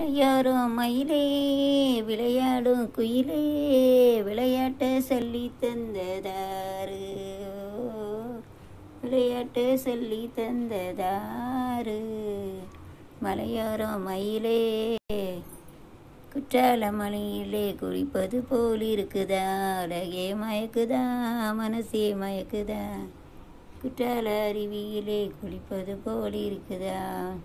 யாரோ மயிலே விளையாடும் குயிலே விளையாட்ட சொல்லி தந்ததாரு விளையாட்டு சொல்லி தந்ததாரு மலையோரோ மயிலே குற்றால மலையிலே குளிப்பது போல் இருக்குதா அழகே மயக்குதா மனசே மயக்குதா குற்றால அருவியிலே குளிப்பது போல் இருக்குதா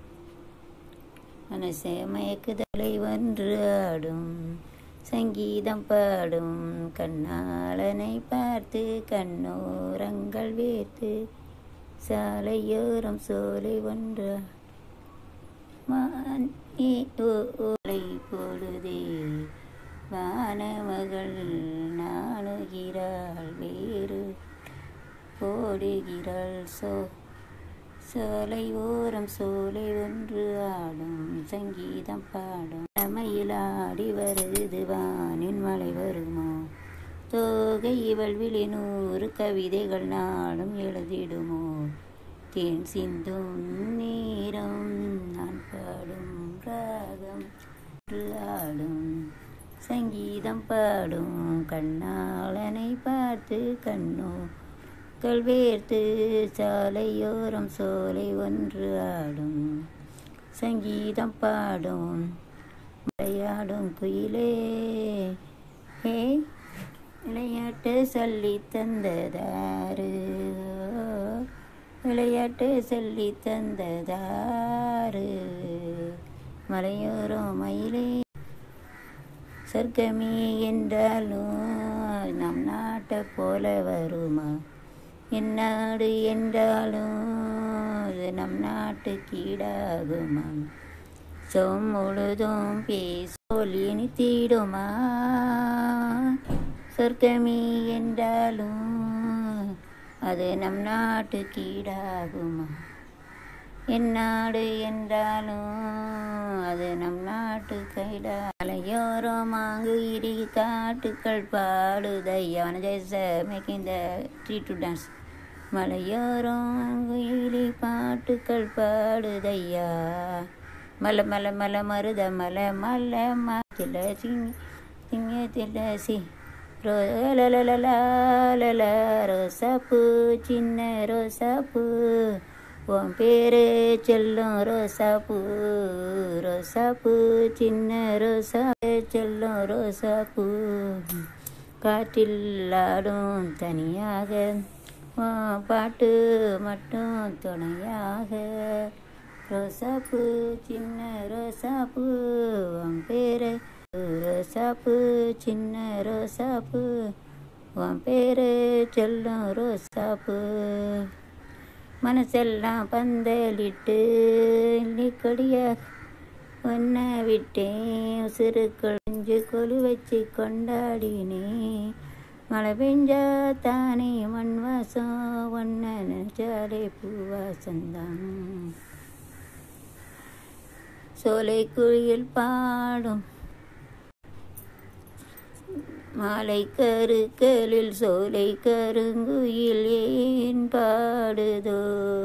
மனசே மயக்குதலை ஒன்று ஆடும் சங்கீதம் பாடும் கண்ணாளனை பார்த்து கண்ணோரங்கள் வேர்த்து சாலையோரம் சோலை ஒன்று மானே ஓ- ஓலை பொழுதே வானமகள் நாணுகிறாள் வேறு போடுகிறாள் சோ சோலை ஓரம் சோலை ஒன்று ஆடும் சங்கீதம் பாடும் மயில் ஆடி வருது வானின் மலை வருமோ தோகை இவள் விழி நூறு கவிதைகள் நாளும் எழுதிடுமோ தேன் சிந்தும் நேரம் நான் பாடும் ராகம் ஒன்று ஆடும் சங்கீதம் பாடும் கண்ணாளனை பார்த்து கண்ணோ கல்வேர்த்து சாலையோரம் சோலை ஒன்று ஆடும் சங்கீதம் பாடும் விளையாடும் குயிலே ஹே விளையாட்டு சொல்லி தந்ததாரு விளையாட்டு சொல்லி தந்ததாரு மலையோரம் மயிலே சொர்க்கமே என்றாலும் நம் நாட்டை போல வருமா என் நாடு என்றாலும் இது நம் நாட்டுக்கு ஈடாகுமா சொம் முழுதும் பேசோல் இனித்திடுமா சொர்க்கமே என்றாலும் அது நம் நாட்டுக்கு ஈடாகுமா என் நாடு என்றாலும் அது நம் நாட்டு கைடா அலையோரோ மாங்கு இடி காட்டுக்கள் பாடுதையா ஜெய்ச making the tree to dance மலையோரம் இடி பாட்டுக்கள் பாடுதையா மல மல மல மருத மல மல மல சிங்க சிங்கத்தில் சி ரோலலலலலல ரோசாப்பூ சின்ன ரோசாப்பூ உன் பேரு செல்லும் ரோசாப்பூ ரோசாப்பூ சின்ன ரோசா செல்லும் ரோசாப்பூ காற்றில் ஆடும் தனியாக உன் பாட்டு மட்டும் துணையாக ரோசாப்பூ சின்ன ரோசாப்பூ உன் பேரு ரோசாப்பூ சின்ன ரோசாப்பூ உன் பேரு செல்லும் ரோசாப்பூ மனசெல்லாம் பந்தலிட்டு கொடியாக ஒன்ன விட்டேன் உசுருக்குள் கொஞ்சு கொலு வச்சு கொண்டாடினேன் மழை பெஞ்சா தானே மண் வாசம் ஒன்ன நினைச்சாலே பூவாசந்தான் சோலை குழியில் பாடும் மாலை கருக்களில் சோலை கருங்குயில் ஏன் பாடுதோ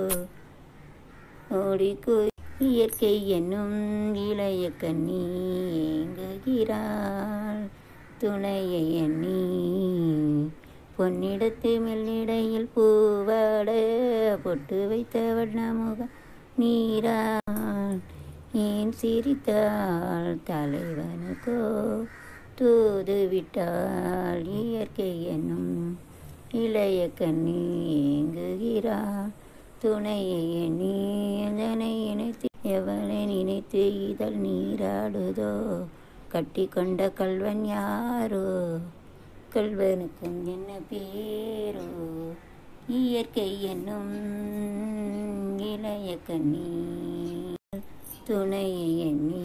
ஓடிக்கு இயற்கை என்னும் இளைய கண்ணி ஏங்குகிறாள் துணையை எண்ணி பொன்னிடத்து மெல்லிடையில் பூவாட பொட்டு வைத்த வண்ணமுக நீராள் ஏன் சிரித்தாள் தலைவனுக்கோ தூது விட்டாள் இயற்கை என்னும் இளைய கண்ணி ஏங்குகிறாள் துணையை எண்ணி அதனை இணைத்து எவனை நினைத்து இதழ் நீராடுதோ கட்டி கொண்ட கல்வன் யாரோ கல்வனுக்கும் என்ன பேரோ இயற்கை என்னும் இளைய கண்ணி துணையை எண்ணி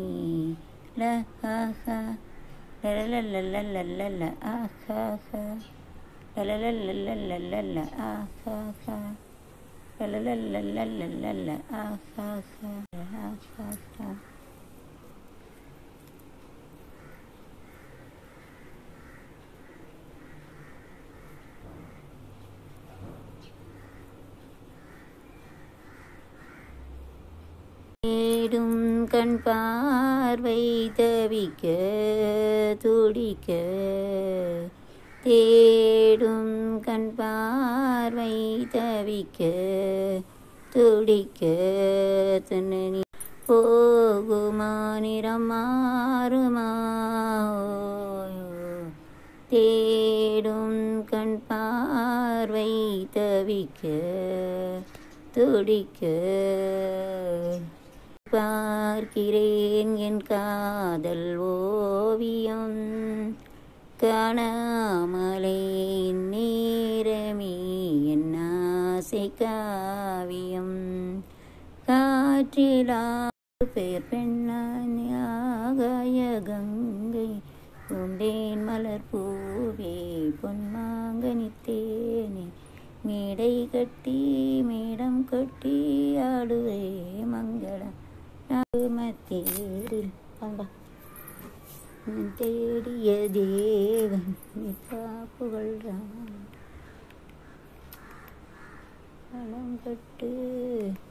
லஹாஹா லலலலலலலல ஆஹாஹா லலலலலலலல ஆஹாஹா லலலலலலலல ஆஹாஹா ஆஹாஹா தேடும் கண் பார்வை தவிக்க துடிக்க தேடும் கண் பார்வை தவிக்க துடிக்க துணி போகுமா நிறம் மாறுமா தேடும் கண் பார்வை தவிக்க துடிக்க பார்க்கிறேன் என் காதல் ஓவியம் காணாமலே நேரமே என் ஆசை காவியம் காற்றிலா பேர் பெண்ணான் ஆகாய கங்கை கொண்டேன் மலர் பூவே பொன்மாங்கனித்தேனே மேடை கட்டி மேடம் கட்டி ஆடுவே மங்களம் தேடில் பண்பா தேடிய தேவன் புகழ்றான் பழம் கட்டு